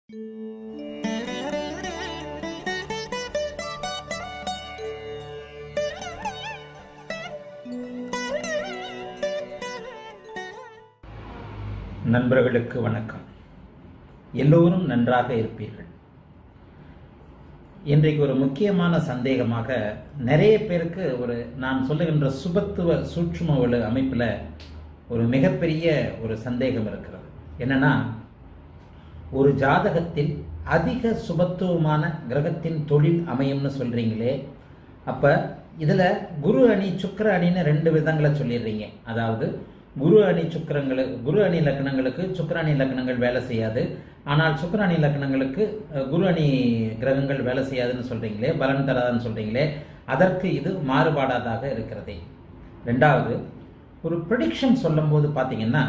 நண்பர்களுக்கு வணக்கம் எல்லோரும் நன்றாக இருப்பீர்கள் இன்றைக்கு ஒரு முக்கியமான சந்தேகமாக நிறைய பேருக்கு ஒரு நான் சொல்லுகின்ற சுபத்துவ சூட்சுமவலு அமைப்பில் ஒரு மிகப்பெரிய ஒரு சந்தேகம் இருக்கிறது என்னன்னா ஒரு ஜாதகத்தில் அதிக சுபத்துவமான கிரகத்தின் தொழில் அமையும்னு சொல்றீங்களே அப்ப இதுல குரு அணி சுக்கிர அணின்னு ரெண்டு விதங்களை சொல்லிடுறீங்க அதாவது குரு அணி சுக்கிரங்களுக்கு குரு அணி லக்னங்களுக்கு சுக்கிர அணி லக்னங்கள் வேலை செய்யாது ஆனால் சுக்கிர அணி லக்னங்களுக்கு அஹ், குரு அணி கிரகங்கள் வேலை செய்யாதுன்னு சொல்றீங்களே பலன் தராதுன்னு சொல்றீங்களே அதற்கு இது மாறுபாடாதாக இருக்கிறதே ரெண்டாவது ஒரு ப்ரிடிக்ஷன் சொல்லும்போது பார்த்தீங்கன்னா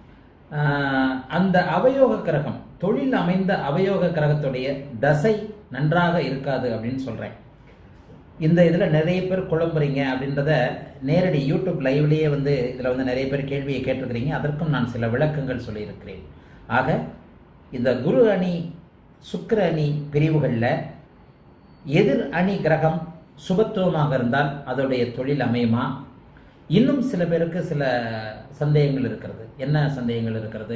ஆஹ், அந்த அவயோக கிரகம் தொழில் அமைந்த அவயோக கிரகத்துடைய தசை நன்றாக இருக்காது அப்படின்னு சொல்றேன் இந்த இதில் நிறைய பேர் குழம்புறீங்க அப்படின்றத நேரடி யூடியூப் லைவ்லேயே வந்து இதில் வந்து நிறைய பேர் கேள்வியை கேட்டிருக்கிறீங்க அதற்கும் நான் சில விளக்கங்கள் சொல்லியிருக்கிறேன் ஆக இந்த குரு அணி சுக்கிர அணி பிரிவுகளில் எதிர் அணி கிரகம் சுபத்துவமாக இருந்தால் அதோடைய தொழில் அமையுமா இன்னும் சில பேருக்கு சில சந்தேகங்கள் இருக்கிறது என்ன சந்தேகங்கள் இருக்கிறது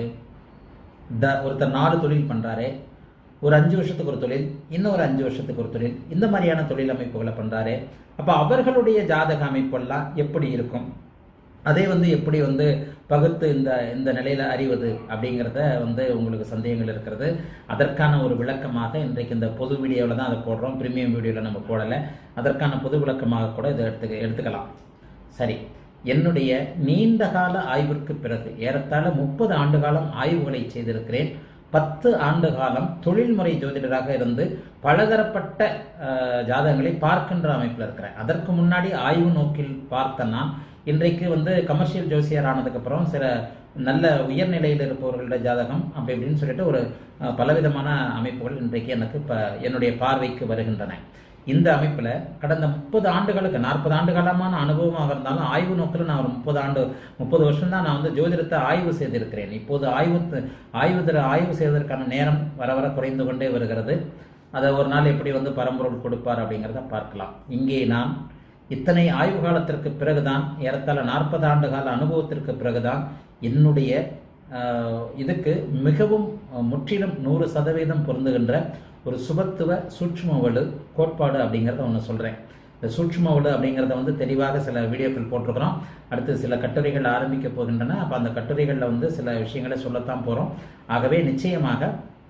த ஒருத்தர் நாலு தொழில் பண்றாரே ஒரு அஞ்சு வருஷத்துக்கு ஒரு தொழில் இன்னொரு அஞ்சு வருஷத்துக்கு ஒரு தொழில் இந்த மாதிரியான தொழில் அமைப்புகளை பண்றாரே அப்ப அவர்களுடைய ஜாதக அமைப்பெல்லாம் எப்படி இருக்கும் அதே வந்து எப்படி வந்து பகுத்து இந்த இந்த நிலையில அறிவது அப்படிங்கிறத வந்து உங்களுக்கு சந்தேகங்கள் இருக்கிறது அதற்கான ஒரு விளக்கமாக இன்றைக்கு இந்த பொது வீடியோவில் தான் அதை போடுறோம் பிரீமியம் வீடியோவில் நம்ம போடலை அதற்கான பொது விளக்கமாக கூட இதை எடுத்து எடுத்துக்கலாம் சரி என்னுடைய நீண்ட கால ஆய்விற்கு பிறகு ஏறத்தாழ முப்பது ஆண்டு காலம் ஆய்வுகளை செய்திருக்கிறேன் பத்து ஆண்டு காலம் தொழில்முறை ஜோதிடராக இருந்து பலதரப்பட்ட அஹ், ஜாதகங்களை பார்க்கின்ற அமைப்பில் இருக்கிறேன் அதற்கு முன்னாடி ஆய்வு நோக்கில் பார்த்த நான் இன்றைக்கு வந்து கமர்ஷியல் ஜோசியர் ஆனதுக்கு அப்புறம் சில நல்ல உயர்நிலையில் இருப்பவர்களோட ஜாதகம் அப்படி இப்படின்னு சொல்லிட்டு ஒரு அஹ், பலவிதமான அமைப்புகள் இன்றைக்கு எனக்கு இப்போ என்னுடைய பார்வைக்கு வருகின்றன இந்த அமைப்பில் கடந்த முப்பது ஆண்டுகளுக்கு நாற்பது ஆண்டு காலமான அனுபவமாக இருந்தாலும் ஆய்வு நோக்கில் நான் ஒரு முப்பது ஆண்டு முப்பது வருஷம் தான் நான் வந்து ஜோதிடத்தை ஆய்வு செய்திருக்கிறேன் இப்போது ஆய்வு ஆய்வு ஆய்வு செய்வதற்கான நேரம் வர வர குறைந்து கொண்டே வருகிறது அதை ஒரு நாள் எப்படி வந்து பரம்பொருள் கொடுப்பார் அப்படிங்கிறத பார்க்கலாம் இங்கே நான் இத்தனை ஆய்வு காலத்திற்கு பிறகுதான் ஏறத்தாழ நாற்பது ஆண்டு கால அனுபவத்திற்கு பிறகுதான் என்னுடைய ஆஹ், இதுக்கு மிகவும் அஹ், முற்றிலும் நூறு சதவீதம் பொருந்துகின்ற ஒரு சுபத்துவ சூட்சும வலு கோட்பாடு அப்படிங்கிறத ஒன்று சொல்கிறேன் இந்த சூட்சும வலு அப்படிங்கிறத வந்து தெளிவாக சில வீடியோக்கள் போட்டிருக்கிறோம் அடுத்து சில கட்டுரைகள் ஆரம்பிக்க போகின்றன அப்போ அந்த கட்டுரைகளில் வந்து சில விஷயங்களை சொல்லத்தான் போகிறோம் ஆகவே நிச்சயமாக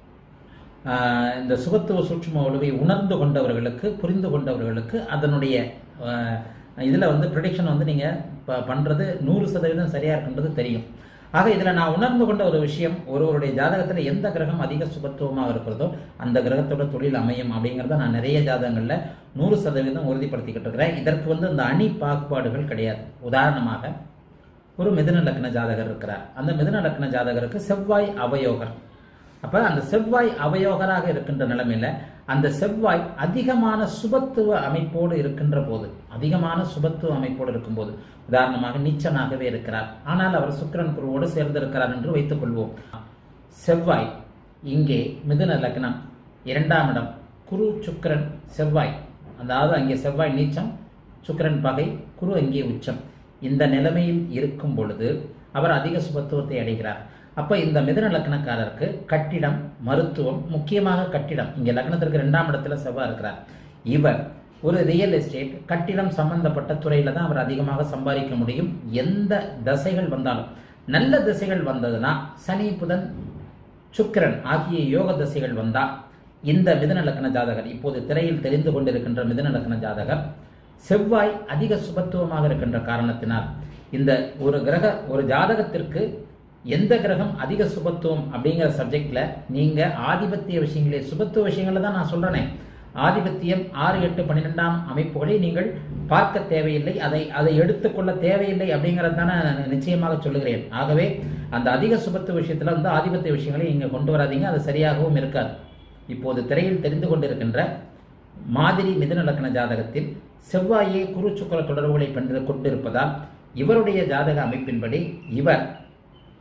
ஆஹ் இந்த சுகத்துவ சூட்சும வலுவை உணர்ந்து கொண்டவர்களுக்கு புரிந்து கொண்டவர்களுக்கு அதனுடைய இதில் வந்து ப்ரிடிக்ஷன் வந்து நீங்கள் ப பண்ணுறது நூறு சதவீதம் சரியாக இருக்குன்றது தெரியும் ஆக இதில் நான் உணர்ந்து கொண்ட ஒரு விஷயம் ஒருவருடைய ஜாதகத்தில் எந்த கிரகம் அதிக சுபத்துவமாக இருக்கிறதோ அந்த கிரகத்தோட தொழில் அமையும் அப்படிங்கிறத நான் நிறைய ஜாதகங்களில் நூறு சதவீதம் உறுதிப்படுத்திக்கிட்டு இருக்கிறேன் இதற்கு வந்து இந்த அணி பாகுபாடுகள் கிடையாது உதாரணமாக ஒரு மிதுன லக்ன ஜாதகர் இருக்கிறார் அந்த மிதுன லக்ன ஜாதகருக்கு செவ்வாய் அவயோகர் அப்ப அந்த செவ்வாய் அவயோகராக இருக்கின்ற நிலைமையில அந்த செவ்வாய் அதிகமான சுபத்துவ அமைப்போடு இருக்கின்ற போது அதிகமான சுபத்துவ அமைப்போடு இருக்கும்போது உதாரணமாக நீச்சனாகவே இருக்கிறார் ஆனால் அவர் சுக்கிரன் குருவோடு சேர்ந்திருக்கிறார் என்று வைத்துக் கொள்வோம் செவ்வாய் இங்கே மிதுன லக்னம் இரண்டாம் இடம் குரு சுக்கிரன் செவ்வாய் அதாவது அங்கே செவ்வாய் நீச்சம் சுக்கிரன் பகை குரு அங்கே உச்சம் இந்த நிலைமையில் இருக்கும் பொழுது அவர் அதிக சுபத்துவத்தை அடைகிறார் அப்ப இந்த மிதுன லக்னக்காரருக்கு கட்டிடம் மருத்துவம் முக்கியமாக கட்டிடம் இங்க லக்னத்திற்கு இரண்டாம் இடத்துல செவ்வாய் இருக்கிறார் இவர் ஒரு ரியல் எஸ்டேட் கட்டிடம் சம்பந்தப்பட்ட துறையில தான் அவர் அதிகமாக சம்பாதிக்க முடியும் எந்த தசைகள் வந்தாலும் நல்ல திசைகள் வந்ததுன்னா சனி புதன் சுக்கிரன் ஆகிய யோக தசைகள் வந்தா இந்த மிதுன லக்ன ஜாதகர் இப்போது திரையில் தெரிந்து கொண்டிருக்கின்ற மிதுன லக்ன ஜாதகர் செவ்வாய் அதிக சுபத்துவமாக இருக்கின்ற காரணத்தினால் இந்த ஒரு கிரக ஒரு ஜாதகத்திற்கு எந்த கிரகம் அதிக சுபத்துவம் அப்படிங்கிற சப்ஜெக்ட்ல நீங்க ஆதிபத்திய விஷயங்களே சுபத்துவ விஷயங்களை தான் நான் சொல்றேனே ஆதிபத்தியம் ஆறு எட்டு பன்னிரெண்டாம் அமைப்புகளை நீங்கள் பார்க்க தேவையில்லை அதை அதை எடுத்துக்கொள்ள தேவையில்லை அப்படிங்கிறது தானே நான் நிச்சயமாக சொல்லுகிறேன் ஆகவே அந்த அதிக சுபத்துவ விஷயத்துல வந்து ஆதிபத்திய விஷயங்களை நீங்க கொண்டு வராதீங்க அது சரியாகவும் இருக்காது இப்போது திரையில் தெரிந்து கொண்டிருக்கின்ற மாதிரி மிதுன லக்ன ஜாதகத்தில் செவ்வாயே குரு சுக்கர தொடர்புகளை பெற்று கொண்டிருப்பதால் இவருடைய ஜாதக அமைப்பின்படி இவர்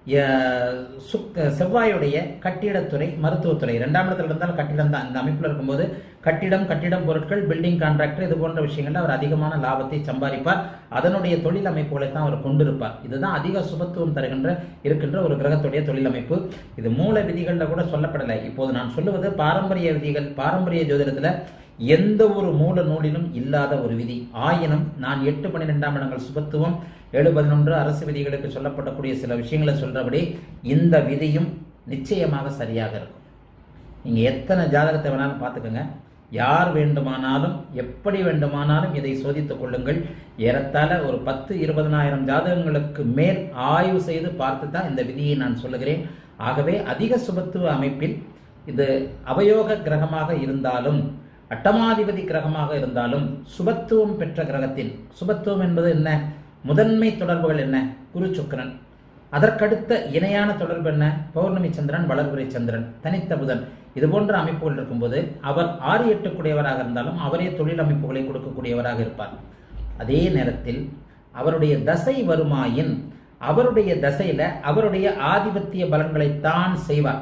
அஹ், சுக் செவ்வாயுடைய கட்டிடத்துறை மருத்துவத்துறை ரெண்டாம் இடத்துல இருந்தால் கட்டிடம் தான் இந்த அமைப்பில் இருக்கும்போது கட்டிடம் கட்டிடம் பொருட்கள் பில்டிங் கான்ட்ராக்டர் இது போன்ற விஷயங்கள்ல அவர் அதிகமான லாபத்தை சம்பாதிப்பார் அதனுடைய தொழில் அமைப்புகளை தான் அவர் கொண்டிருப்பார் இதுதான் அதிக சுபத்துவம் தருகின்ற இருக்கின்ற ஒரு கிரகத்துடைய தொழில் அமைப்பு இது மூல விதிகளில் கூட சொல்லப்படலை இப்போது நான் சொல்லுவது பாரம்பரிய விதிகள் பாரம்பரிய ஜோதிடத்துல எந்த ஒரு மூல நூலிலும் இல்லாத ஒரு விதி ஆயினும் நான் எட்டு பன்னிரெண்டாம் இடங்கள் சுபத்துவம் ஏழு பதினொன்று அரசு விதிகளுக்கு சொல்லப்படக்கூடிய சில விஷயங்களை சொல்றபடி இந்த விதியும் நிச்சயமாக சரியாக இருக்கும் நீங்க எத்தனை ஜாதகத்தை வேணாலும் பார்த்துக்கோங்க யார் வேண்டுமானாலும் எப்படி வேண்டுமானாலும் இதை சோதித்துக் கொள்ளுங்கள் ஏறத்தாழ ஒரு பத்து இருபதனாயிரம் ஜாதகங்களுக்கு மேல் ஆய்வு செய்து பார்த்து தான் இந்த விதியை நான் சொல்லுகிறேன் ஆகவே அதிக சுபத்துவ அமைப்பில் இது அவயோக கிரகமாக இருந்தாலும் அட்டமாதிபதி கிரகமாக இருந்தாலும் சுபத்துவம் பெற்ற கிரகத்தின் சுபத்துவம் என்பது என்ன முதன்மை தொடர்புகள் என்ன குரு சுக்கிரன் அதற்கடுத்த இணையான தொடர்பு என்ன பௌர்ணமி சந்திரன் வளர்பிறை சந்திரன் தனித்த புதன் இது போன்ற அமைப்புகள் இருக்கும்போது அவர் ஆறு எட்டுக்குடையவராக இருந்தாலும் அவரே தொழில் அமைப்புகளை கொடுக்கக்கூடியவராக இருப்பார் அதே நேரத்தில் அவருடைய தசை வருமாயின் அவருடைய தசையில அவருடைய ஆதிபத்திய பலன்களைத்தான் செய்வார்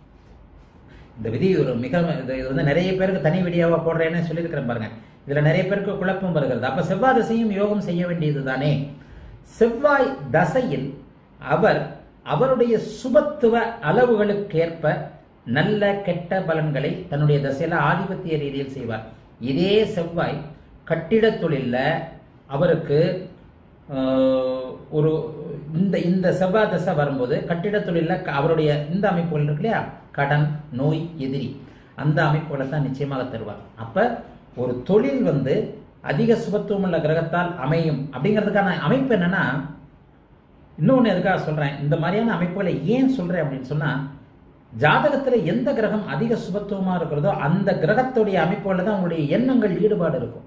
இந்த விதி ஒரு மிக இது இது வந்து நிறைய பேருக்கு தனி வீடியோவா போடுறேன்னு சொல்லியிருக்கிறேன் பாருங்க இதுல நிறைய பேருக்கு குழப்பம் வருகிறது அப்ப செவ்வாய் தசையும் யோகம் செய்ய வேண்டியது தானே செவ்வாய் தசையில் அவர் அவருடைய சுபத்துவ அளவுகளுக்கேற்ப நல்ல கெட்ட பலன்களை தன்னுடைய தசையில ஆதிபத்திய ரீதியில் செய்வார் இதே செவ்வாய் கட்டிடத் தொழில்ல அவருக்கு ஆஹ், ஒரு இந்த இந்த செவ்வாய் தசை வரும்போது கட்டிடத் தொழில்ல க- அவருடைய இந்த அமைப்புகள் இருக்கு இல்லையா கடன் நோய் எதிரி அந்த அமைப்புகளை தான் நிச்சயமாக தருவார் அப்ப ஒரு தொழில் வந்து அதிக சுபத்துவம் உள்ள கிரகத்தால் அமையும் அப்படிங்கிறதுக்கான அமைப்பு என்னன்னா இன்னொன்று எதுக்காக சொல்றேன் இந்த மாதிரியான அமைப்புகளை ஏன் சொல்றேன் அப்படின்னு சொன்னா ஜாதகத்துல எந்த கிரகம் அதிக சுபத்துவமா இருக்கிறதோ அந்த கிரகத்துடைய அமைப்புகளில் தான் உங்களுடைய எண்ணங்கள் ஈடுபாடு இருக்கும்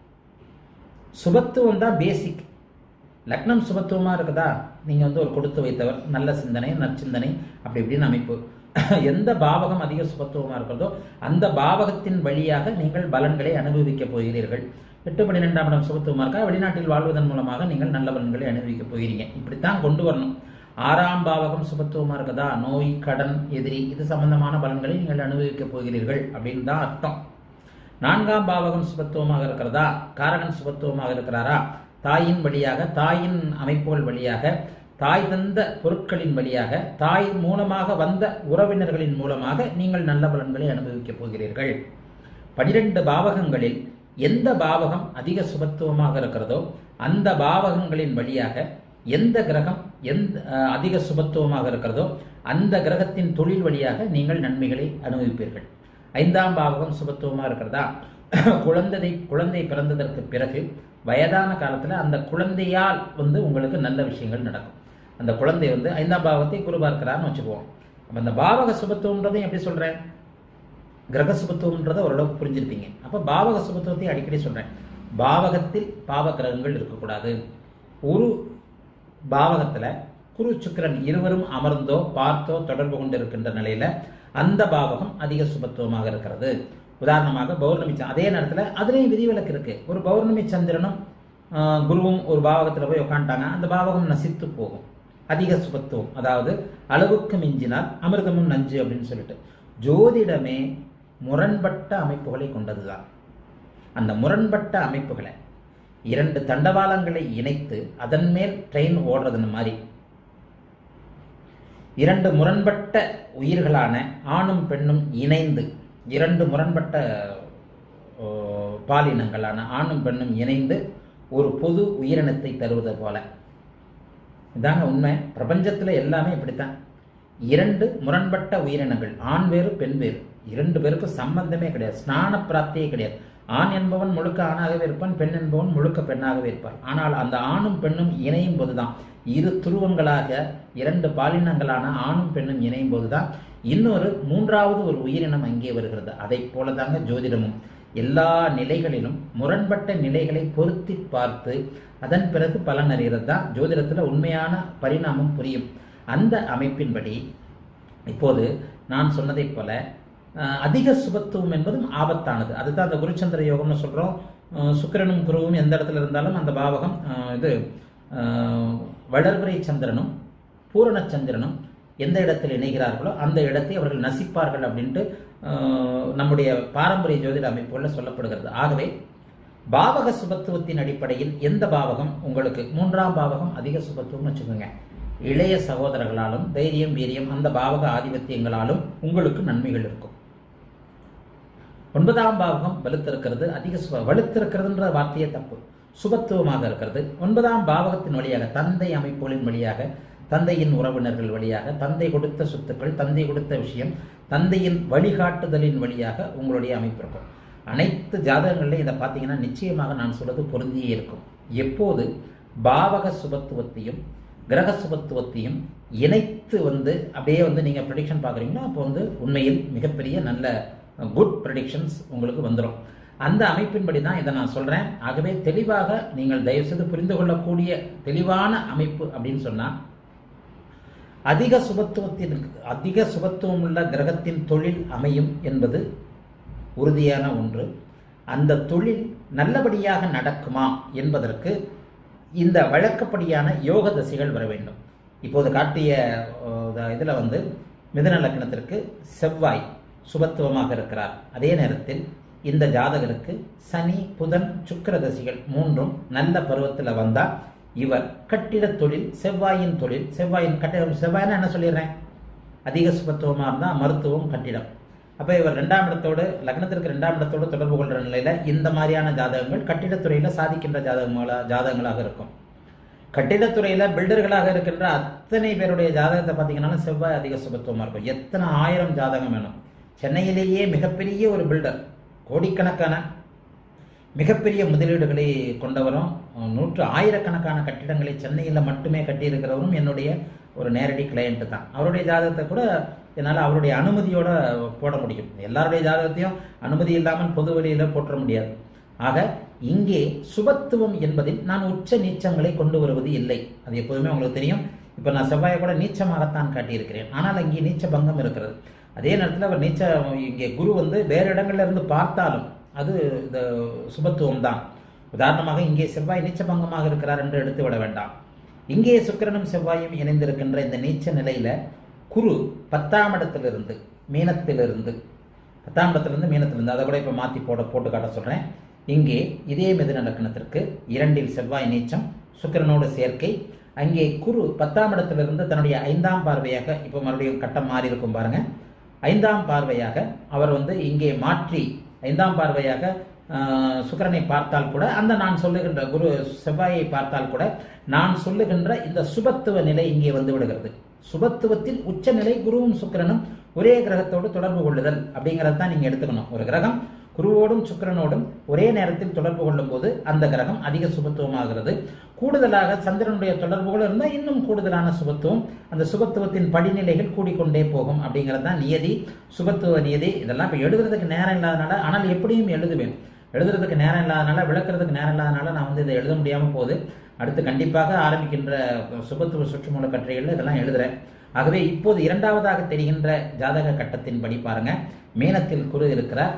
சுபத்துவம் தான் பேசிக் லக்னம் சுபத்துவமா இருக்குதா நீங்க வந்து ஒரு கொடுத்து வைத்தவர் நல்ல சிந்தனை நற்சிந்தனை அப்படி இப்படின்னு அமைப்பு எந்த பாவகம் அதிக சுபத்துவமா இருக்கிறதோ அந்த பாவகத்தின் வழியாக நீங்கள் பலன்களை அனுபவிக்க போகிறீர்கள் எட்டு பன்னிரெண்டாம் இடம் சுபத்துவமா இருக்கா வெளிநாட்டில் வாழ்வதன் மூலமாக நீங்கள் நல்ல பலன்களை அனுபவிக்க போகிறீங்க இப்படித்தான் கொண்டு வரணும் ஆறாம் பாவகம் சுபத்துவமா இருக்குதா நோய் கடன் எதிரி இது சம்பந்தமான பலன்களை நீங்கள் அனுபவிக்க போகிறீர்கள் அப்படின்னு தான் அர்த்தம் நான்காம் பாவகம் சுபத்துவமாக இருக்கிறதா காரகன் சுபத்துவமாக இருக்கிறாரா தாயின் வழியாக தாயின் அமைப்புகள் வழியாக தாய் தந்த பொருட்களின் வழியாக தாய் மூலமாக வந்த உறவினர்களின் மூலமாக நீங்கள் நல்ல பலன்களை அனுபவிக்கப் போகிறீர்கள் பனிரெண்டு பாவகங்களில் எந்த பாவகம் அதிக சுபத்துவமாக இருக்கிறதோ அந்த பாவகங்களின் வழியாக எந்த கிரகம் எந்த அஹ், அதிக சுபத்துவமாக இருக்கிறதோ அந்த கிரகத்தின் தொழில் வழியாக நீங்கள் நன்மைகளை அனுபவிப்பீர்கள் ஐந்தாம் பாவகம் சுபத்துவமா இருக்கிறதா குழந்தை குழந்தை பிறந்ததற்கு பிறகு வயதான காலத்துல அந்த குழந்தையால் வந்து உங்களுக்கு நல்ல விஷயங்கள் நடக்கும் அந்த குழந்தை வந்து ஐந்தாம் பாவத்தை குரு பார்க்கிறான்னு வச்சுக்குவோம் அப்ப அந்த பாவக சுபத்துவம்ன்றதையும் எப்படி சொல்றேன் கிரக சுபத்துவம்ன்றதை ஓரளவுக்கு புரிஞ்சிருப்பீங்க அப்ப பாவக சுபத்துவத்தை அடிக்கடி சொல்றேன் பாவகத்தில் பாவ கிரகங்கள் இருக்கக்கூடாது ஒரு பாவகத்துல குரு சுக்கிரன் இருவரும் அமர்ந்தோ பார்த்தோ தொடர்பு கொண்டு இருக்கின்ற நிலையில அந்த பாவகம் அதிக சுபத்துவமாக இருக்கிறது உதாரணமாக பௌர்ணமி ச- அதே நேரத்துல அதுலேயும் விதிவிலக்கு இருக்கு ஒரு பௌர்ணமி சந்திரனும் ஆஹ், குருவும் ஒரு பாவகத்துல போய் உட்காந்துட்டாங்க அந்த பாவகம் நசித்து போகும் அதிக சுபத்துவம் அதாவது அளவுக்கு மிஞ்சினால் அமிர்தமும் நஞ்சு அப்படின்னு சொல்லிட்டு ஜோதிடமே முரண்பட்ட அமைப்புகளை கொண்டதுதான் அந்த முரண்பட்ட அமைப்புகளை இரண்டு தண்டவாளங்களை இணைத்து அதன் மேல் ட்ரெயின் ஓடுறதுன்னு மாதிரி இரண்டு முரண்பட்ட உயிர்களான ஆணும் பெண்ணும் இணைந்து இரண்டு முரண்பட்ட ஓ, பாலினங்களான ஆணும் பெண்ணும் இணைந்து ஒரு பொது உயிரினத்தை தருவது போல இதாங்க உண்மை பிரபஞ்சத்துல எல்லாமே இப்படித்தான் இரண்டு முரண்பட்ட உயிரினங்கள் ஆண் வேறு பெண் வேறு இரண்டு பேருக்கும் சம்பந்தமே கிடையாது ஸ்நான பிராப்தியே கிடையாது ஆண் என்பவன் முழுக்க ஆணாகவே இருப்பான் பெண் என்பவன் முழுக்க பெண்ணாகவே இருப்பான் ஆனால் அந்த ஆணும் பெண்ணும் இணையும் போதுதான் இரு துருவங்களாக இரண்டு பாலினங்களான ஆணும் பெண்ணும் இணையும் போதுதான் இன்னொரு மூன்றாவது ஒரு உயிரினம் அங்கே வருகிறது அதை போலதாங்க ஜோதிடமும் எல்லா நிலைகளிலும் முரண்பட்ட நிலைகளை பொருத்தி பார்த்து அதன் பிறகு பலன் அறிகிறது தான் ஜோதிடத்துல உண்மையான பரிணாமம் புரியும் அந்த அமைப்பின்படி இப்போது நான் சொன்னதைப் போல அஹ், அதிக சுபத்துவம் என்பதும் ஆபத்தானது அதுதான் அந்த குருச்சந்திர யோகம்னு சொல்றோம் அஹ், சுக்கிரனும் குருவும் எந்த இடத்துல இருந்தாலும் அந்த பாவகம் அஹ், இது அஹ், வளர்பிறை சந்திரனும் பூரண சந்திரனும் எந்த இடத்தில் இணைகிறார்களோ அந்த இடத்தை அவர்கள் நசிப்பார்கள் அப்படின்ட்டு ஆஹ், நம்முடைய பாரம்பரிய ஜோதிட அமைப்புகளில் சொல்லப்படுகிறது ஆகவே பாவக சுபத்துவத்தின் அடிப்படையில் எந்த பாவகம் உங்களுக்கு மூன்றாம் பாவகம் அதிக சுபத்துவம்னு வச்சுக்கோங்க இளைய சகோதரர்களாலும் தைரியம் வீரியம் அந்த பாவக ஆதிபத்தியங்களாலும் உங்களுக்கு நன்மைகள் இருக்கும் ஒன்பதாம் பாவகம் வலுத்திருக்கிறது அதிக சுப வலுத்திருக்கிறதுன்ற வார்த்தையே தப்பு சுபத்துவமாக இருக்கிறது ஒன்பதாம் பாவகத்தின் வழியாக தந்தை அமைப்புகளின் வழியாக தந்தையின் உறவினர்கள் வழியாக தந்தை கொடுத்த சொத்துக்கள் தந்தை கொடுத்த விஷயம் தந்தையின் வழிகாட்டுதலின் வழியாக உங்களுடைய அமைப்பு இருக்கும் அனைத்து ஜாதகங்கள்லையும் இதை பார்த்தீங்கன்னா நிச்சயமாக நான் சொல்றது பொருந்தியே இருக்கும் எப்போது பாவக சுபத்துவத்தையும் கிரக சுபத்துவத்தையும் இணைத்து வந்து அப்படியே வந்து நீங்கள் ப்ரெடிக்ஷன் பார்க்குறீங்களோ அப்போ வந்து உண்மையில் மிகப்பெரிய நல்ல குட் ப்ரெடிக்ஷன்ஸ் உங்களுக்கு வந்துடும் அந்த அமைப்பின்படி தான் இதை நான் சொல்கிறேன் ஆகவே தெளிவாக நீங்கள் தயவுசெய்து புரிந்து கொள்ளக்கூடிய தெளிவான அமைப்பு அப்படின்னு சொன்னால் அதிக சுபத்துவத்தின் அதிக சுபத்துவம் உள்ள கிரகத்தின் தொழில் அமையும் என்பது உறுதியான ஒன்று அந்த தொழில் நல்லபடியாக நடக்குமா என்பதற்கு இந்த வழக்கப்படியான யோக தசைகள் வர வேண்டும் இப்போது காட்டிய இதில் வந்து மிதுன லக்னத்திற்கு செவ்வாய் சுபத்துவமாக இருக்கிறார் அதே நேரத்தில் இந்த ஜாதகருக்கு சனி புதன் சுக்கிர தசைகள் மூன்றும் நல்ல பருவத்தில் வந்தால் இவர் கட்டிடத் தொழில் செவ்வாயின் தொழில் செவ்வாயின் கட்டிடம் செவ்வாய்னா என்ன சொல்லிடுறேன் அதிக சுபத்துவமாக இருந்தால் மருத்துவம் கட்டிடம் அப்போ இவர் ரெண்டாம் இடத்தோடு லக்னத்திற்கு ரெண்டாம் இடத்தோடு தொடர்பு கொள்கிற நிலையில் இந்த மாதிரியான ஜாதகங்கள் கட்டிடத்துறையில் சாதிக்கின்ற ஜாதகங்களா ஜாதகங்களாக இருக்கும் கட்டிடத்துறையில் பில்டர்களாக இருக்கின்ற அத்தனை பேருடைய ஜாதகத்தை பார்த்தீங்கன்னா செவ்வாய் அதிக சுபத்துவமாக இருக்கும் எத்தனை ஆயிரம் ஜாதகம் வேணும் சென்னையிலேயே மிகப்பெரிய ஒரு பில்டர் கோடிக்கணக்கான மிகப்பெரிய முதலீடுகளை கொண்டவரும் நூற்று ஆயிரக்கணக்கான கட்டிடங்களை சென்னையில் மட்டுமே கட்டியிருக்கிறவரும் என்னுடைய ஒரு நேரடி கிளையண்ட்டு தான் அவருடைய ஜாதகத்தை கூட என்னால் அவருடைய அனுமதியோட போட முடியும் எல்லாருடைய ஜாதகத்தையும் அனுமதி இல்லாமல் பொது வழியில் போற்ற முடியாது ஆக இங்கே சுபத்துவம் என்பதில் நான் உச்ச நீச்சங்களை கொண்டு வருவது இல்லை அது எப்போதுமே உங்களுக்கு தெரியும் இப்போ நான் செவ்வாயை கூட நீச்சமாகத்தான் காட்டியிருக்கிறேன் ஆனால் இங்கே நீச்ச பங்கம் இருக்கிறது அதே நேரத்தில் அவர் நீச்ச இங்கே குரு வந்து வேறு இடங்கள்ல இருந்து பார்த்தாலும் அது இந்த சுபத்துவம் தான் உதாரணமாக இங்கே செவ்வாய் நீச்சபங்கமாக இருக்கிறார் என்று எடுத்து விட வேண்டாம் இங்கே சுக்கிரனும் செவ்வாயும் இணைந்திருக்கின்ற இந்த நீச்ச நிலையில குரு பத்தாம் இடத்திலிருந்து மீனத்திலிருந்து பத்தாம் இடத்திலிருந்து மீனத்திலிருந்து அதை கூட இப்போ மாற்றி போட போட்டு காட்ட சொல்கிறேன் இங்கே இதே மிதுன லக்னத்திற்கு இரண்டில் செவ்வாய் நீச்சம் சுக்கிரனோடு சேர்க்கை அங்கே குரு பத்தாம் இடத்திலிருந்து தன்னுடைய ஐந்தாம் பார்வையாக இப்போ மறுபடியும் கட்டம் மாறி இருக்கும் பாருங்க ஐந்தாம் பார்வையாக அவர் வந்து இங்கே மாற்றி ஐந்தாம் பார்வையாக ஆஹ், சுக்கிரனை பார்த்தால் கூட அந்த நான் சொல்லுகின்ற குரு செவ்வாயை பார்த்தால் கூட நான் சொல்லுகின்ற இந்த சுபத்துவ நிலை இங்கே வந்து விடுகிறது சுபத்துவத்தில் உச்சநிலை குருவும் சுக்கிரனும் ஒரே கிரகத்தோடு தொடர்பு கொள்ளுதல் அப்படிங்கிறத தான் நீங்க எடுத்துக்கணும் ஒரு கிரகம் குருவோடும் சுக்கிரனோடும் ஒரே நேரத்தில் தொடர்பு கொள்ளும் போது அந்த கிரகம் அதிக சுபத்துவமாகிறது கூடுதலாக சந்திரனுடைய தொடர்புகள் இருந்தால் இன்னும் கூடுதலான சுபத்துவம் அந்த சுபத்துவத்தின் படிநிலைகள் கூடிக்கொண்டே போகும் அப்படிங்கிறது தான் நியதி சுபத்துவ நியதி இதெல்லாம் இப்போ எழுதுறதுக்கு நேரம் இல்லாதனால ஆனால் எப்படியும் எழுதுவேன் எழுதுறதுக்கு நேரம் இல்லாதனால விளக்குறதுக்கு நேரம் இல்லாதனால நான் வந்து இதை எழுத முடியாமல் போகுது அடுத்து கண்டிப்பாக ஆரம்பிக்கின்ற சுபத்துவ சுற்றுமூல கட்டுரைகளில் இதெல்லாம் எழுதுறேன் ஆகவே இப்போது இரண்டாவதாக தெரிகின்ற ஜாதக கட்டத்தின்படி பாருங்க மீனத்தில் குரு இருக்கிறார்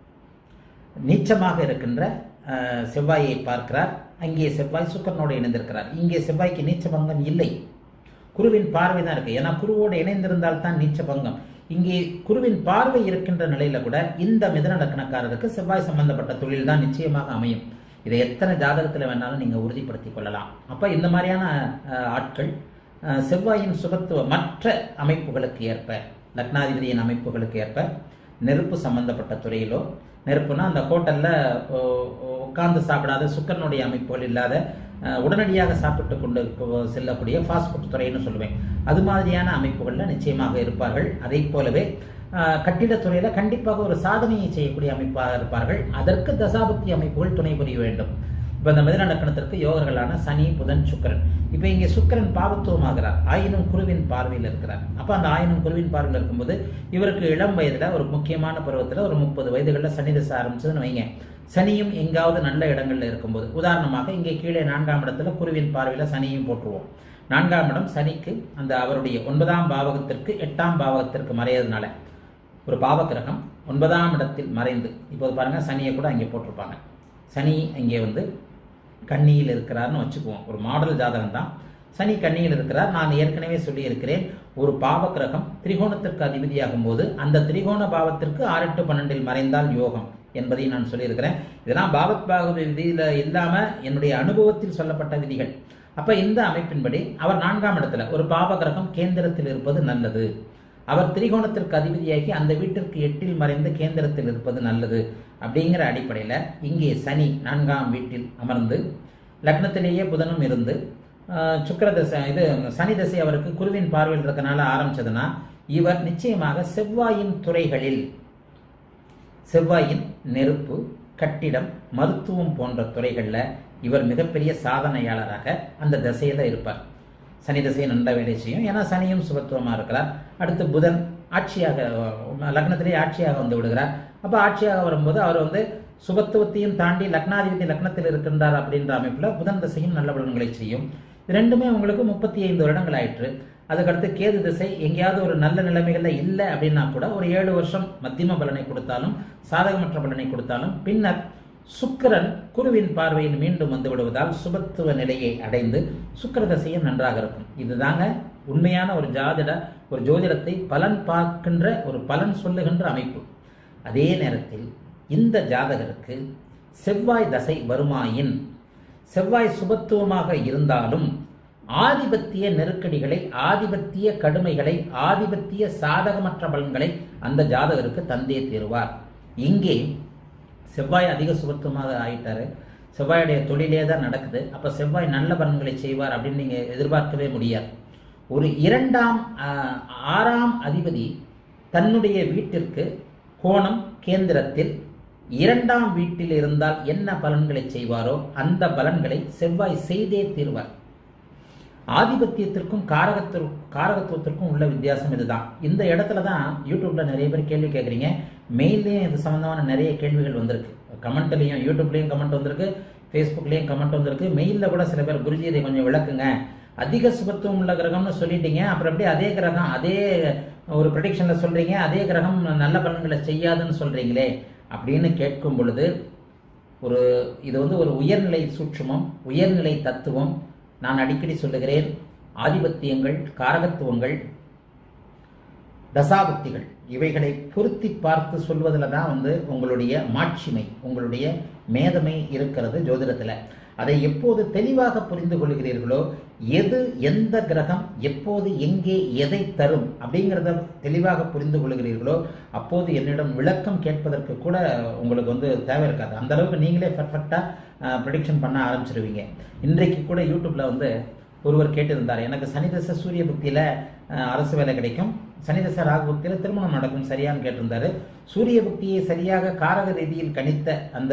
நீச்சமாக இருக்கின்ற அஹ், செவ்வாயை பார்க்கிறார் அங்கே செவ்வாய் சுக்கரனோடு இணைந்திருக்கிறார் இங்கே செவ்வாய்க்கு நீச்ச பங்கம் இல்லை குருவின் பார்வை தான் இருக்கு ஏன்னா குருவோடு இணைந்திருந்தால் தான் நீச்ச பங்கம் இங்கே குருவின் பார்வை இருக்கின்ற நிலையில கூட இந்த மிதன லக்னக்காரருக்கு செவ்வாய் சம்பந்தப்பட்ட தொழில் தான் நிச்சயமாக அமையும் இதை எத்தனை ஜாதகத்தில் வேணாலும் நீங்க உறுதிப்படுத்திக் கொள்ளலாம் அப்ப இந்த மாதிரியான அஹ், ஆட்கள் அஹ், செவ்வாயின் சுபத்துவ மற்ற அமைப்புகளுக்கு ஏற்ப லக்னாதிபதியின் அமைப்புகளுக்கு ஏற்ப நெருப்பு சம்பந்தப்பட்ட துறையிலோ நெருப்புனா அந்த ஹோட்டல்ல ஓ- ஓ- உட்கார்ந்து சாப்பிடாத சுக்கரனுடைய அமைப்புகள் இல்லாத அஹ், உடனடியாக சாப்பிட்டு கொண்டு கொ- செல்லக்கூடிய ஃபாஸ்ட் ஃபுட் துறைன்னு சொல்லுவேன் அது மாதிரியான அமைப்புகளில் நிச்சயமாக இருப்பார்கள் அதை போலவே அஹ், கட்டிடத்துறையில கண்டிப்பாக ஒரு சாதனையை செய்யக்கூடிய அமைப்பாக இருப்பார்கள் அதற்கு தசாபக்தி அமைப்புகள் துணை புரிய வேண்டும் இப்போ இந்த மிதன லக்கணத்திற்கு யோகர்களான சனி புதன் சுக்கிரன் இப்போ இங்கே சுக்கிரன் பாவத்துவமாகிறார் ஆயினும் குருவின் பார்வையில் இருக்கிறார் அப்போ அந்த ஆயினும் குருவின் பார்வையில் இருக்கும்போது இவருக்கு இளம் வயதில் ஒரு முக்கியமான பருவத்தில் ஒரு முப்பது வயதுகளில் சனி தசை ஆரம்பிச்சதுன்னு வைங்க சனியும் எங்காவது நல்ல இடங்கள்ல இருக்கும்போது உதாரணமாக இங்கே கீழே நான்காம் இடத்துல குருவின் பார்வையில் சனியும் போட்டுருவோம் நான்காம் இடம் சனிக்கு அந்த அவருடைய ஒன்பதாம் பாவகத்திற்கு எட்டாம் பாவகத்திற்கு மறையதுனால ஒரு பாவக்கிரகம் ஒன்பதாம் இடத்தில் மறைந்து இப்போது பாருங்க சனியை கூட அங்கே போட்டிருப்பாங்க சனி அங்கே வந்து கன்னியில் இருக்கிறாருன்னு வச்சுக்குவோம் ஒரு மாடல் ஜாதகம் தான் சனி கண்ணியில் இருக்கிறார் நான் ஏற்கனவே சொல்லி இருக்கிறேன் ஒரு பாவ கிரகம் திரிகோணத்திற்கு அதிபதியாகும் போது அந்த திரிகோண பாவத்திற்கு ஆறு எட்டு பன்னெண்டில் மறைந்தால் யோகம் என்பதை நான் சொல்லியிருக்கிறேன் இதெல்லாம் பாவத் பாக விதியில இல்லாம என்னுடைய அனுபவத்தில் சொல்லப்பட்ட விதிகள் அப்ப இந்த அமைப்பின்படி அவர் நான்காம் இடத்துல ஒரு பாவ கிரகம் கேந்திரத்தில் இருப்பது நல்லது அவர் திரிகோணத்திற்கு அதிபதியாகி அந்த வீட்டிற்கு எட்டில் மறைந்து கேந்திரத்தில் இருப்பது நல்லது அப்படிங்கிற அடிப்படையில் இங்கே சனி நான்காம் வீட்டில் அமர்ந்து லக்னத்திலேயே புதனும் இருந்து ஆஹ், சுக்கிர தசை இது சனி தசை அவருக்கு குருவின் பார்வையில் இருக்கனால ஆரம்பிச்சதுன்னா இவர் நிச்சயமாக செவ்வாயின் துறைகளில் செவ்வாயின் நெருப்பு கட்டிடம் மருத்துவம் போன்ற துறைகளில் இவர் மிகப்பெரிய சாதனையாளராக அந்த திசையில இருப்பார் சனி திசையை நல்ல வேலை செய்யும் ஏன்னா சனியும் சுபத்துவமா இருக்கிறார் அடுத்து புதன் ஆட்சியாக அஹ், லக்னத்திலேயே ஆட்சியாக வந்து விடுகிறார் அப்ப ஆட்சியாக வரும்போது அவர் வந்து சுபத்துவத்தையும் தாண்டி லக்னாதிபதி லக்னத்தில் இருக்கின்றார் அப்படின்ற அமைப்புல புதன் திசையும் நல்ல பலன்களை செய்யும் இது ரெண்டுமே உங்களுக்கு முப்பத்தி ஐந்து வருடங்கள் ஆயிற்று அதுக்கடுத்து கேது திசை எங்கேயாவது ஒரு நல்ல நிலைமைகள்ல இல்லை அப்படின்னா கூட ஒரு ஏழு வருஷம் மத்தியம பலனை கொடுத்தாலும் சாதகமற்ற பலனை கொடுத்தாலும் பின்னர் சுக்கிரன் குருவின் பார்வையில் மீண்டும் வந்து விடுவதால் சுபத்துவ நிலையை அடைந்து சுக்கிர தசையும் நன்றாக இருக்கும் இதுதாங்க உண்மையான ஒரு ஜாதிட ஒரு ஜோதிடத்தை பலன் பார்க்கின்ற ஒரு பலன் சொல்லுகின்ற அமைப்பு அதே நேரத்தில் இந்த ஜாதகருக்கு செவ்வாய் தசை வருமாயின் செவ்வாய் சுபத்துவமாக இருந்தாலும் ஆதிபத்திய நெருக்கடிகளை ஆதிபத்திய கடுமைகளை ஆதிபத்திய சாதகமற்ற பலன்களை அந்த ஜாதகருக்கு தந்தே தீருவார் இங்கே செவ்வாய் அதிக சுபத்துவமாக ஆயிட்டாரு செவ்வாயுடைய தொழிலே தான் நடக்குது அப்ப செவ்வாய் நல்ல பலன்களை செய்வார் அப்படின்னு நீங்க எதிர்பார்க்கவே முடியாது ஒரு இரண்டாம் ஆஹ், ஆறாம் அதிபதி தன்னுடைய வீட்டிற்கு கோணம் கேந்திரத்தில் இரண்டாம் வீட்டில் இருந்தால் என்ன பலன்களை செய்வாரோ அந்த பலன்களை செவ்வாய் செய்தே தீர்வார் ஆதிபத்தியத்திற்கும் காரகத்திற்கும் காரகத்துவத்திற்கும் உள்ள வித்தியாசம் இதுதான் இந்த இடத்துல தான் யூடியூப்ல நிறைய பேர் கேள்வி கேட்குறீங்க மெயிலையும் இது சம்பந்தமான நிறைய கேள்விகள் வந்திருக்கு கமெண்ட்லையும் யூடியூப்லேயும் கமெண்ட் வந்திருக்கு ஃபேஸ்புக்லேயும் கமெண்ட் வந்திருக்கு மெயிலில் கூட சில பேர் குருஜி இதை கொஞ்சம் விளக்குங்க அதிக சுபத்துவம் உள்ள கிரகம்னு சொல்லிட்டீங்க அப்புறம் அப்படியே அதே கிரகம் அதே ஒரு ப்ரெடிக்ஷன்ல சொல்றீங்க அதே கிரகம் நல்ல பலன்களை செய்யாதுன்னு சொல்றீங்களே அப்படின்னு கேட்கும் பொழுது ஒரு இது வந்து ஒரு உயர்நிலை சூட்சுமம் உயர்நிலை தத்துவம் நான் அடிக்கடி சொல்லுகிறேன் ஆதிபத்தியங்கள் காரகத்துவங்கள் தசாபுத்திகள் இவைகளை பொருத்தி பார்த்து சொல்வதில் தான் வந்து உங்களுடைய மாட்சிமை உங்களுடைய மேதமை இருக்கிறது ஜோதிடத்தில் அதை எப்போது தெளிவாக புரிந்து கொள்கிறீர்களோ எது எந்த கிரகம் எப்போது எங்கே எதை தரும் அப்படிங்கிறத தெளிவாக புரிந்து கொள்கிறீர்களோ அப்போது என்னிடம் விளக்கம் கேட்பதற்கு கூட உங்களுக்கு வந்து தேவை இருக்காது அந்த அளவுக்கு நீங்களே பர்ஃபெக்டாக ப்ரிடிக்ஷன் பண்ண ஆரம்பிச்சிருவீங்க இன்றைக்கு கூட யூடியூப்ல வந்து ஒருவர் கேட்டிருந்தார் எனக்கு சனிதச சூரிய புக்தியில அஹ், அரசு வேலை கிடைக்கும் சனிதச ராகு புக்தியில திருமணம் நடக்கும் சரியான்னு கேட்டிருந்தாரு சூரிய புக்தியை சரியாக காரக ரீதியில் கணித்த அந்த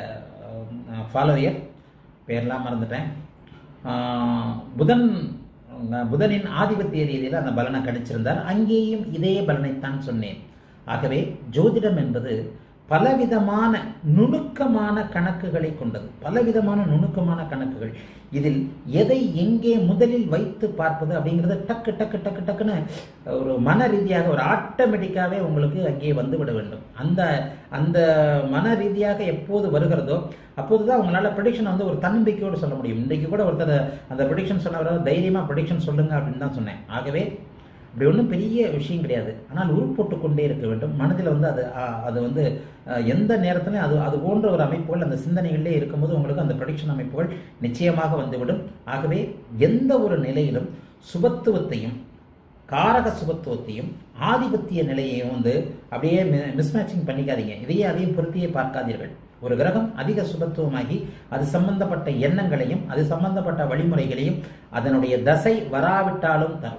ஃபாலோயர் பேர்லாம் மறந்துட்டேன் ஆஹ், புதன் அஹ், புதனின் ஆதிபத்திய ரீதியில் அந்த பலனை கணிச்சிருந்தார் அங்கேயும் இதே பலனைத்தான் சொன்னேன் ஆகவே ஜோதிடம் என்பது பலவிதமான நுணுக்கமான கணக்குகளை கொண்டது பலவிதமான நுணுக்கமான கணக்குகள் இதில் எதை எங்கே முதலில் வைத்து பார்ப்பது அப்படிங்கிறது டக்கு டக்கு டக்கு டக்குன்னு ஒரு மன ரீதியாக ஒரு ஆட்டோமேட்டிக்காவே உங்களுக்கு அங்கே வந்துவிட வேண்டும் அந்த அந்த மன ரீதியாக எப்போது வருகிறதோ அப்போதுதான் உங்களால ப்ரெடிக்ஷன் வந்து ஒரு தன்னம்பிக்கையோடு சொல்ல முடியும் இன்றைக்கு கூட ஒருத்தர் அந்த ப்ரெடிக்ஷன் சொன்னவர் தைரியமா ப்ரெடிக்ஷன் சொல்லுங்க அப்படின்னு தான் சொன்னேன் ஆகவே அப்படி ஒன்றும் பெரிய விஷயம் கிடையாது ஆனால் உருப்போட்டு கொண்டே இருக்க வேண்டும் மனதில் வந்து அது ஆ, அது வந்து அஹ், எந்த நேரத்திலையும் அது அது போன்ற ஒரு அமைப்புகள் அந்த சிந்தனைகளிலே இருக்கும்போது உங்களுக்கு அந்த ப்ரொடிக்ஷன் அமைப்புகள் நிச்சயமாக வந்துவிடும் ஆகவே எந்த ஒரு நிலையிலும் சுபத்துவத்தையும் காரக சுபத்துவத்தையும் ஆதிபத்திய நிலையையும் வந்து அப்படியே மிஸ்மேட்சிங் பண்ணிக்காதீங்க இதையே அதையும் பொருத்தியே பார்க்காதீர்கள் ஒரு கிரகம் அதிக சுபத்துவமாகி அது சம்பந்தப்பட்ட எண்ணங்களையும் அது சம்பந்தப்பட்ட வழிமுறைகளையும் அதனுடைய தசை வராவிட்டாலும் தரும்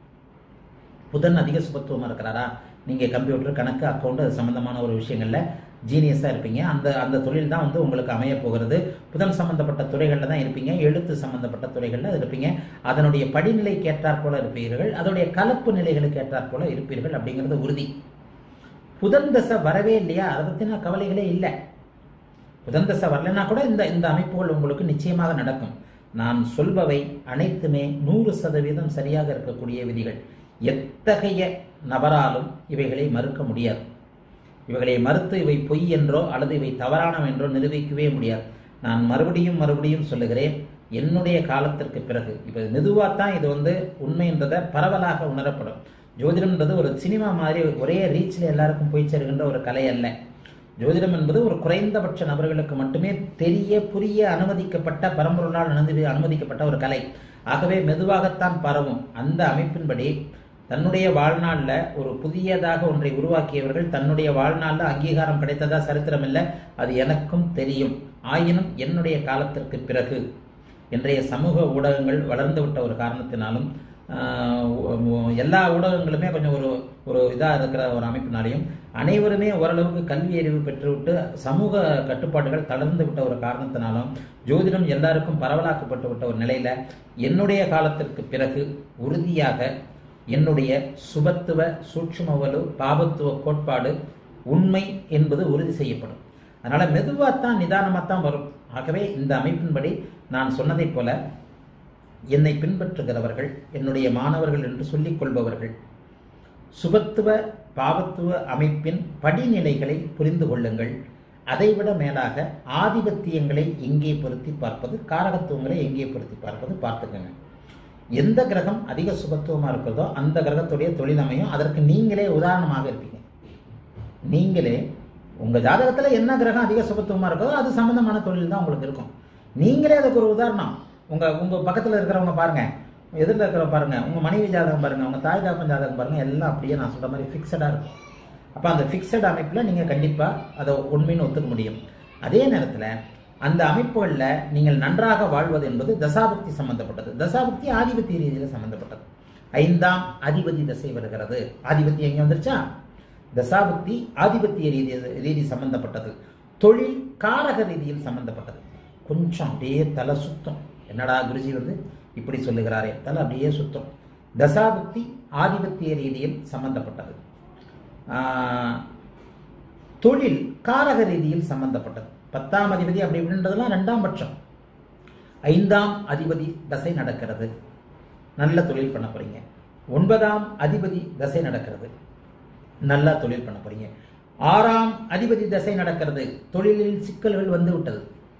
புதன் அதிக சுபத்துவமா இருக்கிறாரா நீங்க கம்ப்யூட்டர் கணக்கு அக்கௌண்ட் அது சம்பந்தமான ஒரு விஷயங்கள்ல ஜீனியஸா இருப்பீங்க அந்த அந்த தொழில் தான் வந்து உங்களுக்கு அமைய போகிறது புதன் சம்பந்தப்பட்ட துறைகள்ல தான் இருப்பீங்க எழுத்து சம்பந்தப்பட்ட துறைகள்ல அது இருப்பீங்க அதனுடைய படிநிலைக்கு ஏற்றாற் போல இருப்பீர்கள் அதனுடைய கலப்பு நிலைகளுக்கு ஏற்றாற் போல இருப்பீர்கள் அப்படிங்கிறது உறுதி புதன் தசை வரவே இல்லையா அதை பத்தின கவலைகளே இல்லை புதன் தசை வரலைன்னா கூட இந்த இந்த அமைப்புகள் உங்களுக்கு நிச்சயமாக நடக்கும் நான் சொல்பவை அனைத்துமே நூறு சதவீதம் சரியாக இருக்கக்கூடிய விதிகள் எத்தகைய நபராலும் இவைகளை மறுக்க முடியாது இவைகளை மறுத்து இவை பொய் என்றோ அல்லது இவை தவறானவை என்றோ நிரூபிக்கவே முடியாது நான் மறுபடியும் மறுபடியும் சொல்லுகிறேன் என்னுடைய காலத்திற்கு பிறகு இப்போ மெதுவாக தான் இது வந்து உண்மைன்றதை பரவலாக உணரப்படும் ஜோதிடம்ன்றது ஒரு சினிமா மாதிரி ஒரே ரீச்சில் எல்லாருக்கும் போய் சேருகின்ற ஒரு கலை அல்ல ஜோதிடம் என்பது ஒரு குறைந்தபட்ச நபர்களுக்கு மட்டுமே தெரிய புரிய அனுமதிக்கப்பட்ட பரம்பொருளால் அனுமதி அனுமதிக்கப்பட்ட ஒரு கலை ஆகவே மெதுவாகத்தான் பரவும் அந்த அமைப்பின்படி தன்னுடைய வாழ்நாளில் ஒரு புதியதாக ஒன்றை உருவாக்கியவர்கள் தன்னுடைய வாழ்நாளில் அங்கீகாரம் கிடைத்ததா சரித்திரம் இல்லை அது எனக்கும் தெரியும் ஆயினும் என்னுடைய காலத்திற்கு பிறகு இன்றைய சமூக ஊடகங்கள் வளர்ந்து விட்ட ஒரு காரணத்தினாலும் ஆஹ் எல்லா ஊடகங்களுமே கொஞ்சம் ஒரு ஒரு இதாக இருக்கிற ஒரு அமைப்பினாலையும் அனைவருமே ஓரளவுக்கு கல்வி அறிவு பெற்றுவிட்டு சமூக கட்டுப்பாடுகள் தளர்ந்து விட்ட ஒரு காரணத்தினாலும் ஜோதிடம் எல்லாருக்கும் பரவலாக்கப்பட்டு விட்ட ஒரு நிலையில என்னுடைய காலத்திற்கு பிறகு உறுதியாக என்னுடைய சுபத்துவ சூட்சுமவலு பாபத்துவ கோட்பாடு உண்மை என்பது உறுதி செய்யப்படும் அதனால மெதுவாகத்தான் நிதானமாக தான் வரும் ஆகவே இந்த அமைப்பின்படி நான் சொன்னதைப் போல என்னை பின்பற்றுகிறவர்கள் என்னுடைய மாணவர்கள் என்று சொல்லிக் கொள்பவர்கள் சுபத்துவ பாவத்துவ அமைப்பின் படிநிலைகளை புரிந்து கொள்ளுங்கள் அதைவிட மேலாக ஆதிபத்தியங்களை எங்கே பொருத்தி பார்ப்பது காரகத்துவங்களை எங்கே பொருத்தி பார்ப்பது பார்த்துக்கங்க எந்த கிரகம் அதிக சுபத்துவமா இருக்கிறதோ அந்த கிரகத்துடைய தொழில் அமையும் அதற்கு நீங்களே உதாரணமாக இருப்பீங்க நீங்களே உங்க ஜாதகத்துல என்ன கிரகம் அதிக சுபத்துவமா இருக்கிறதோ அது சம்பந்தமான தொழில் தான் உங்களுக்கு இருக்கும் நீங்களே அதுக்கு ஒரு உதாரணம் உங்க உங்க பக்கத்துல இருக்கிறவங்க பாருங்க எதிரில் இருக்கிற பாருங்க உங்க மனைவி ஜாதகம் பாருங்க உங்க தாய் தாப்பன் ஜாதகம் பாருங்க எல்லாம் அப்படியே நான் சொல்ற மாதிரி ஃபிக்ஸடா இருக்கும் அப்ப அந்த ஃபிக்ஸட் அமைப்புல நீங்க கண்டிப்பா அதை உண்மைன்னு ஒத்துக்க முடியும் அதே நேரத்துல அந்த அமைப்புகளில் நீங்கள் நன்றாக வாழ்வது என்பது தசாபக்தி சம்பந்தப்பட்டது தசாபக்தி ஆதிபத்திய ரீதியில சம்பந்தப்பட்டது ஐந்தாம் அதிபதி தசை வருகிறது ஆதிபத்தி எங்க வந்துருச்சா தசாபக்தி ஆதிபத்திய ரீதி ரீதி சம்பந்தப்பட்டது தொழில் காரக ரீதியில் சம்பந்தப்பட்டது கொஞ்சம் அப்படியே தலை சுத்தம் என்னடா குருஜி வந்து இப்படி சொல்லுகிறாரே தலை அப்படியே சுத்தம் தசாபக்தி ஆதிபத்திய ரீதியில் சம்பந்தப்பட்டது ஆஹ், தொழில் காரக ரீதியில் சம்பந்தப்பட்டது பத்தாம் அதிபதி அப்படி இப்படின்றதெல்லாம் ரெண்டாம் பட்சம் ஐந்தாம் அதிபதி தசை நடக்கிறது நல்ல தொழில் பண்ண போறீங்க ஒன்பதாம் அதிபதி தசை நடக்கிறது நல்லா தொழில் பண்ண போறீங்க ஆறாம் அதிபதி தசை நடக்கிறது தொழிலில் சிக்கல்கள் வந்து விட்டது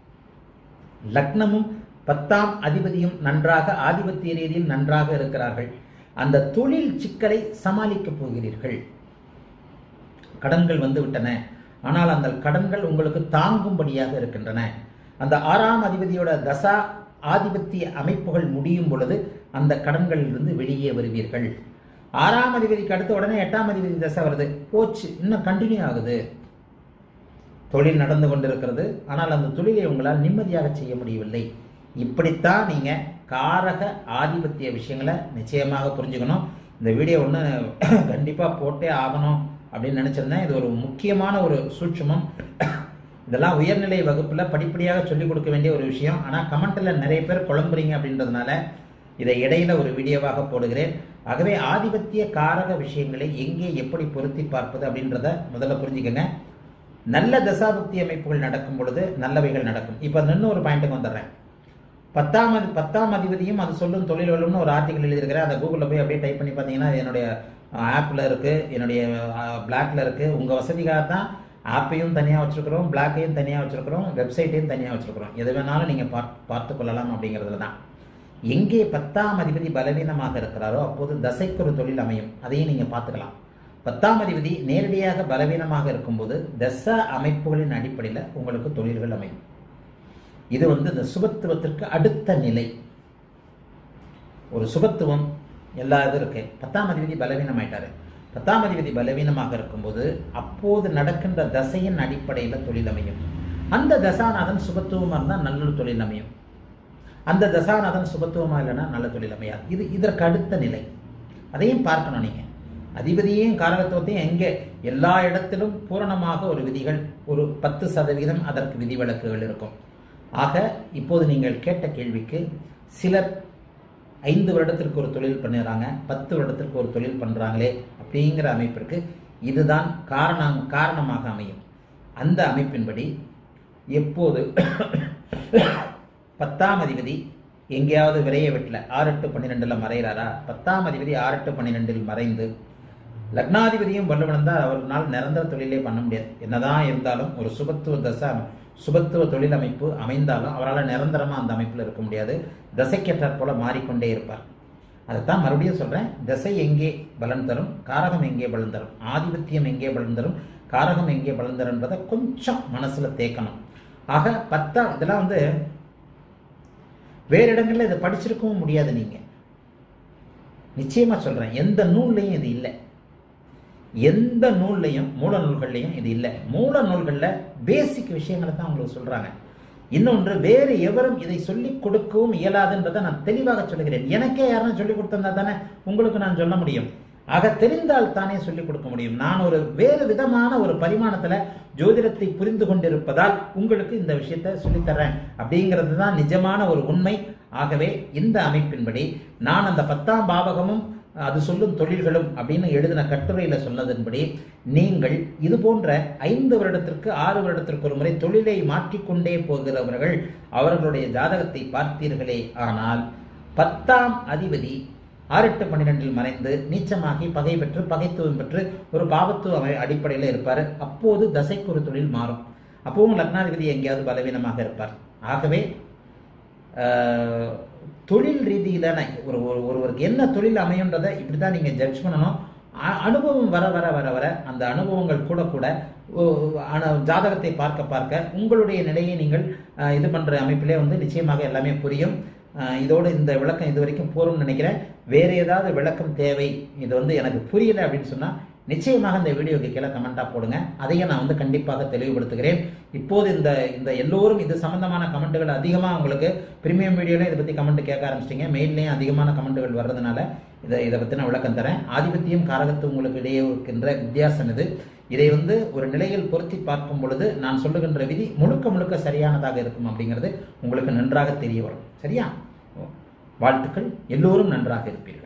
லக்னமும் பத்தாம் அதிபதியும் நன்றாக ஆதிபத்திய ரீதியில் நன்றாக இருக்கிறார்கள் அந்த தொழில் சிக்கலை சமாளிக்கப் போகிறீர்கள் கடன்கள் வந்து விட்டன ஆனால் அந்த கடன்கள் உங்களுக்கு தாங்கும்படியாக இருக்கின்றன அந்த ஆறாம் அதிபதியோட தசா ஆதிபத்திய அமைப்புகள் முடியும் பொழுது அந்த கடன்களிலிருந்து வெளியே வருவீர்கள் ஆறாம் அதிபதிக்கு அடுத்த உடனே எட்டாம் அதிபதி தசை வருது போச்சு இன்னும் கண்டினியூ ஆகுது தொழில் நடந்து கொண்டிருக்கிறது ஆனால் அந்த தொழிலை உங்களால் நிம்மதியாக செய்ய முடியவில்லை இப்படித்தான் நீங்க காரக ஆதிபத்திய விஷயங்களை நிச்சயமாக புரிஞ்சுக்கணும் இந்த வீடியோ ஒன்று கண்டிப்பா போட்டே ஆகணும் அப்படின்னு நினைச்சிருந்தேன் இது ஒரு முக்கியமான ஒரு சூட்சுமம் இதெல்லாம் உயர்நிலை வகுப்புல படிப்படியாக சொல்லிக் கொடுக்க வேண்டிய ஒரு விஷயம் ஆனா கமெண்ட்ல நிறைய பேர் குழம்புறீங்க அப்படின்றதுனால இதை இடையில ஒரு வீடியோவாக போடுகிறேன் ஆகவே ஆதிபத்திய காரக விஷயங்களை எங்கே எப்படி பொருத்தி பார்ப்பது அப்படின்றத முதல்ல புரிஞ்சுக்கங்க நல்ல தசாபக்தி அமைப்புகள் நடக்கும் பொழுது நல்லவைகள் நடக்கும் இப்போ இன்னொரு பாயிண்ட்டுக்கு வந்துடுறேன் பத்தாம் அதி- பத்தாம் அதிபதியும் அது சொல்லும் தொழில் வல்லும்னு ஒரு ஆர்டிகல் எழுதியிருக்கிறேன் அதை கூகுளில் போய் அப்படியே டைப் பண்ணி பார்த்தீங்கன்னா அது என்னுடைய ஆப்பில் இருக்குது என்னுடைய பிளாக்ல இருக்குது உங்கள் வசதிக்காக தான் ஆப்பையும் தனியாக வச்சுருக்கிறோம் பிளாக்கையும் தனியாக வச்சுருக்கிறோம் வெப்சைட்டையும் தனியாக வச்சுருக்கிறோம் எது வேணாலும் நீங்கள் பார்த்து பார்த்து கொள்ளலாம் அப்படிங்கிறதுல தான் எங்கே பத்தாம் அதிபதி பலவீனமாக இருக்கிறாரோ அப்போது தசைக்கு ஒரு தொழில் அமையும் அதையும் நீங்கள் பார்த்துக்கலாம் பத்தாம் அதிபதி நேரடியாக பலவீனமாக இருக்கும்போது தச அமைப்புகளின் அடிப்படையில் உங்களுக்கு தொழில்கள் அமையும் இது வந்து இந்த சுபத்துவத்திற்கு அடுத்த நிலை ஒரு சுபத்துவம் எல்லா இதும் இருக்கு பத்தாம் அதிபதி பலவீனமாயிட்டாரு பத்தாம் அதிபதி பலவீனமாக இருக்கும்போது அப்போது நடக்கின்ற தசையின் அடிப்படையில் தொழில் அமையும் அந்த தசாநாதன் சுபத்துவமாக இருந்தால் நல்ல தொழில் அமையும் அந்த தசாநாதன் சுபத்துவமா இல்லைன்னா நல்ல தொழில் அமையாது இது இதற்கு அடுத்த நிலை அதையும் பார்க்கணும் நீங்க அதிபதியையும் காரகத்துவத்தையும் எங்கே எல்லா இடத்திலும் பூரணமாக ஒரு விதிகள் ஒரு பத்து சதவீதம் அதற்கு விதிவிலக்குகள் இருக்கும் ஆக இப்போது நீங்கள் கேட்ட கேள்விக்கு சிலர் ஐந்து வருடத்திற்கு ஒரு தொழில் பண்ணுறாங்க பத்து வருடத்திற்கு ஒரு தொழில் பண்ணுறாங்களே அப்படிங்கிற அமைப்பிற்கு இதுதான் காரணம் காரணமாக அமையும் அந்த அமைப்பின்படி எப்போது பத்தாம் அதிபதி எங்கேயாவது விரைய வீட்டில் ஆறு எட்டு பன்னிரெண்டில் மறைகிறாரா பத்தாம் அதிபதி ஆறு எட்டு பன்னிரெண்டில் மறைந்து லக்னாதிபதியும் வலுவிழந்தால் அவர்களால் நிரந்தர தொழிலே பண்ண முடியாது என்னதான் இருந்தாலும் ஒரு சுபத்துவ தசை சுபத்துவ தொழில் அமைப்பு அமைந்தாலும் அவரால் நிரந்தரமாக அந்த அமைப்பில் இருக்க முடியாது தசைக்கேற்றாற் போல மாறிக்கொண்டே இருப்பார் அதைத்தான் மறுபடியும் சொல்கிறேன் திசை எங்கே பலன் தரும் காரகம் எங்கே பலன் தரும் ஆதிபத்தியம் எங்கே பலன் தரும் காரகம் எங்கே பலன் தரும்ன்றதை கொஞ்சம் மனசில் தேக்கணும் ஆக பத்தா இதெல்லாம் வந்து வேறு இடங்கள்ல இதை படிச்சிருக்கவும் முடியாது நீங்கள் நிச்சயமா சொல்றேன் எந்த நூல்லையும் இது இல்லை எந்த நூல்லையும் மூல நூல்கள்லையும் இது இல்லை மூல நூல்களில் பேசிக் விஷயங்களை தான் உங்களுக்கு சொல்றாங்க இன்னொன்று வேறு எவரும் இதை சொல்லிக் கொடுக்கவும் இயலாதுன்றதை நான் தெளிவாக சொல்லுகிறேன் எனக்கே யாரும் சொல்லிக் கொடுத்திருந்தா தானே உங்களுக்கு நான் சொல்ல முடியும் ஆக தெரிந்தால் தானே சொல்லிக் கொடுக்க முடியும் நான் ஒரு வேறு விதமான ஒரு பரிமாணத்துல ஜோதிடத்தை புரிந்து கொண்டிருப்பதால் உங்களுக்கு இந்த விஷயத்தை சொல்லித்தர்றேன் அப்படிங்கிறது தான் நிஜமான ஒரு உண்மை ஆகவே இந்த அமைப்பின்படி நான் அந்த பத்தாம் பாவகமும் அது சொல்லும் தொழில்களும் அப்படின்னு எழுதின கட்டுரையில சொன்னதன்படி நீங்கள் இது போன்ற ஐந்து வருடத்திற்கு ஆறு வருடத்திற்கு ஒரு முறை தொழிலை மாற்றிக்கொண்டே போகிறவர்கள் அவர்களுடைய ஜாதகத்தை பார்த்தீர்களே ஆனால் பத்தாம் அதிபதி ஆறு எட்டு பன்னிரெண்டில் மறைந்து நீச்சமாகி பகை பெற்று பகைத்துவம் பெற்று ஒரு பாவத்துவ அமை அடிப்படையில் இருப்பார் அப்போது தசைக்கு ஒரு தொழில் மாறும் அப்போவும் லக்னாதிபதி எங்கேயாவது பலவீனமாக இருப்பார் ஆகவே ஆஹ், தொழில் ரீதியிலான ஒரு ஒரு- ஒருவருக்கு என்ன தொழில் அமையுன்றதை இப்படி தான் நீங்கள் ஜட்ஜ் பண்ணணும் அ- அனுபவம் வர வர வர வர அந்த அனுபவங்கள் கூட கூட ஓ, ஆன- ஜாதகத்தை பார்க்க பார்க்க உங்களுடைய நிலையை நீங்கள் ஆஹ், இது பண்ணுற அமைப்பிலே வந்து நிச்சயமாக எல்லாமே புரியும் ஆஹ், இதோடு இந்த விளக்கம் இது வரைக்கும் போரும்னு நினைக்கிறேன் வேறு ஏதாவது விளக்கம் தேவை இது வந்து எனக்கு புரியல அப்படின்னு சொன்னால் நிச்சயமாக இந்த வீடியோக்கு கீழே கமெண்ட்டாக போடுங்க அதையும் நான் வந்து கண்டிப்பாக தெளிவுபடுத்துகிறேன் இப்போது இந்த இந்த எல்லோரும் இது சம்பந்தமான கமெண்ட்டுகள் அதிகமாக உங்களுக்கு பிரீமியம் வீடியோலையும் இதை பற்றி கமெண்ட் கேட்க ஆரம்பிச்சிட்டிங்க மெயின்லேயும் அதிகமான கமெண்ட்டுகள் வர்றதுனால இதை இதை பற்றி நான் விளக்கம் தரேன் ஆதிபத்தியம் காரகத்துவம் உங்களுக்கு இடையே இருக்கின்ற வித்தியாசம் இது இதை வந்து ஒரு நிலையில் பொருத்தி பார்க்கும் பொழுது நான் சொல்லுகின்ற விதி முழுக்க முழுக்க சரியானதாக இருக்கும் அப்படிங்கிறது உங்களுக்கு நன்றாக தெரிய வரும் சரியா வாழ்த்துக்கள் எல்லோரும் நன்றாக இருப்பீர்கள்